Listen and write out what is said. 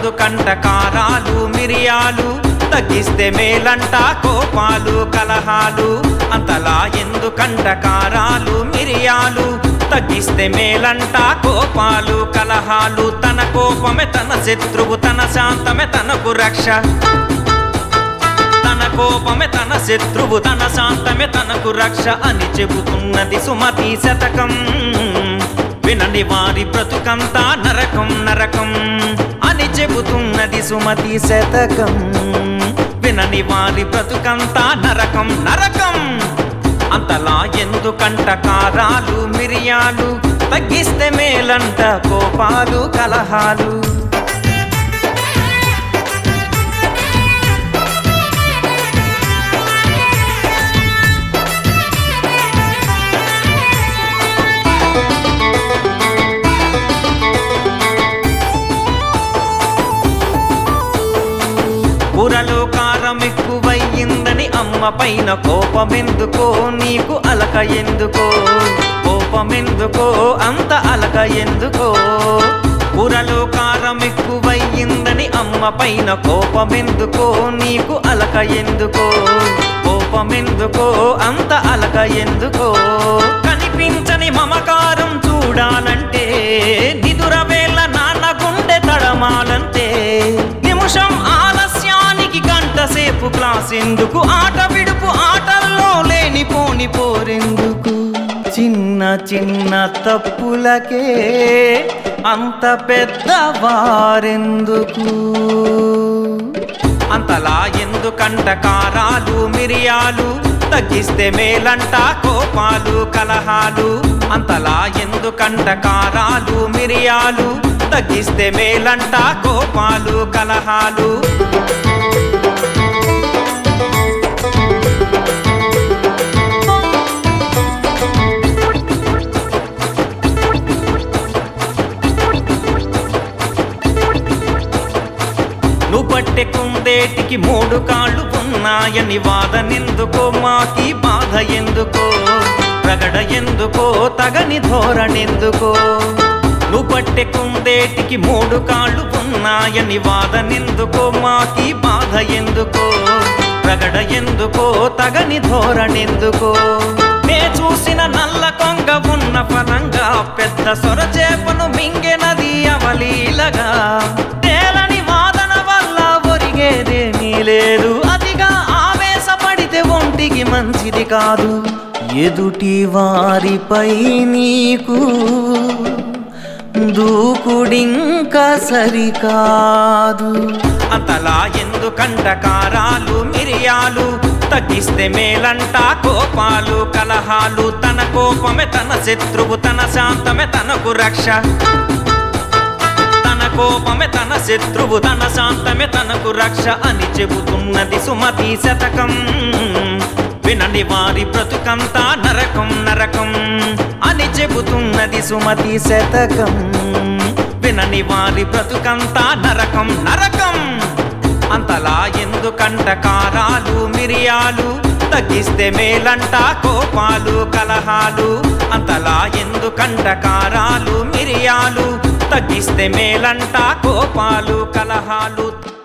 ఎందుకంట కారాలు మిరియాలు తగ్గిస్తే మేలంట కోపాలు కలహాలు అంతలా ఎందుకంట కారాలు మిరియాలు తగ్గిస్తే మేలంట కోపాలు కలహాలు తన కోపమే తన శత్రువు తన శాంతమే తనకు రక్ష తన కోపమే తన శత్రువు తన శాంతమే తనకు రక్ష అని చెబుతున్నది సుమతి శతకం వినని వారి బ్రతుకంతా నరకం నరకం అని చెబుతున్నది సుమతి శతకం వినని వారి బ్రతుకంతా నరకం నరకం అంతలా ఎందుకంట కారాలు మిరియాలు తగ్గిస్తే మేలంట కోపాలు కలహాలు కూరలో కారం ఎక్కువయ్యిందని అమ్మ పైన కోపమెందుకో నీకు అలక ఎందుకో కోపమెందుకో అంత అలక ఎందుకో కూరలో కారం ఎక్కువయ్యిందని అమ్మ పైన కోపమెందుకో నీకు అలక ఎందుకో కోపమెందుకో అంత అలక ఎందుకో కనిపించని మమకారం చూడాలంటే నిదుర వేళ నాన్న గుండె తడమాలంటే నిమిషం ఆలస్యానికి గంట సేపు క్లాస్ ఎందుకు ఆట విడుపు ఆటల్లో లేని పోని పోరెందుకు చిన్న చిన్న తప్పులకే అంత పెద్దవారెందుకు అంతలా ఎందుకంట కారాలు మిరియాలు తగ్గిస్తే మేలంట కోపాలు కలహాలు అంతలా ఎందుకంట కారాలు మిరియాలు తగ్గిస్తే మేలంట కోపాలు కలహాలు నువ్వు పట్టె కుందేటికి మూడు కాళ్ళు ఉన్నాయని వాదనెందుకో మాకి బాధ ఎందుకో ప్రగడ ఎందుకో తగని ధోరణెందుకో నువ్వు పట్టె కుందేటికి మూడు కాళ్ళు ఉన్నాయని వాదనెందుకో మాకి బాధ ఎందుకో ప్రగడ ఎందుకో తగని ధోరణెందుకో నే చూసిన నల్ల కొంగ ఉన్న ఫలంగా పెద్ద సొరచేపను మింగెనది అవలీలగా తేలని వాదన వల్ల ఒరిగేదేమీ లేదు అదిగా ఆవేశపడితే ఒంటికి మంచిది కాదు ఎదుటి వారిపై నీకు దూకుడింకా సరికాదు అంతలా ఎందుకంట కారాలు మిరియాలు తగ్గిస్తే మేలంట కోపాలు కలహాలు తన కోపమే తన శత్రువు తన శాంతమే తనకు రక్ష తన కోపమే తన శత్రువు తన శాంతమే తనకు రక్ష అని చెబుతున్నది సుమతి శతకం వినని వారి బ్రతుకంతా నరకం నరకం అని చెబుతున్నది సుమతి శతకం వినని వారి బ్రతుకంతా నరకం నరకం అంతలా ఎందుకంట కారాలు మిరియాలు తగ్గిస్తే మేలంట కోపాలు కలహాలు అంతలా ఎందుకంట కారాలు మిరియాలు తగ్గిస్తే మేలంట కోపాలు కలహాలు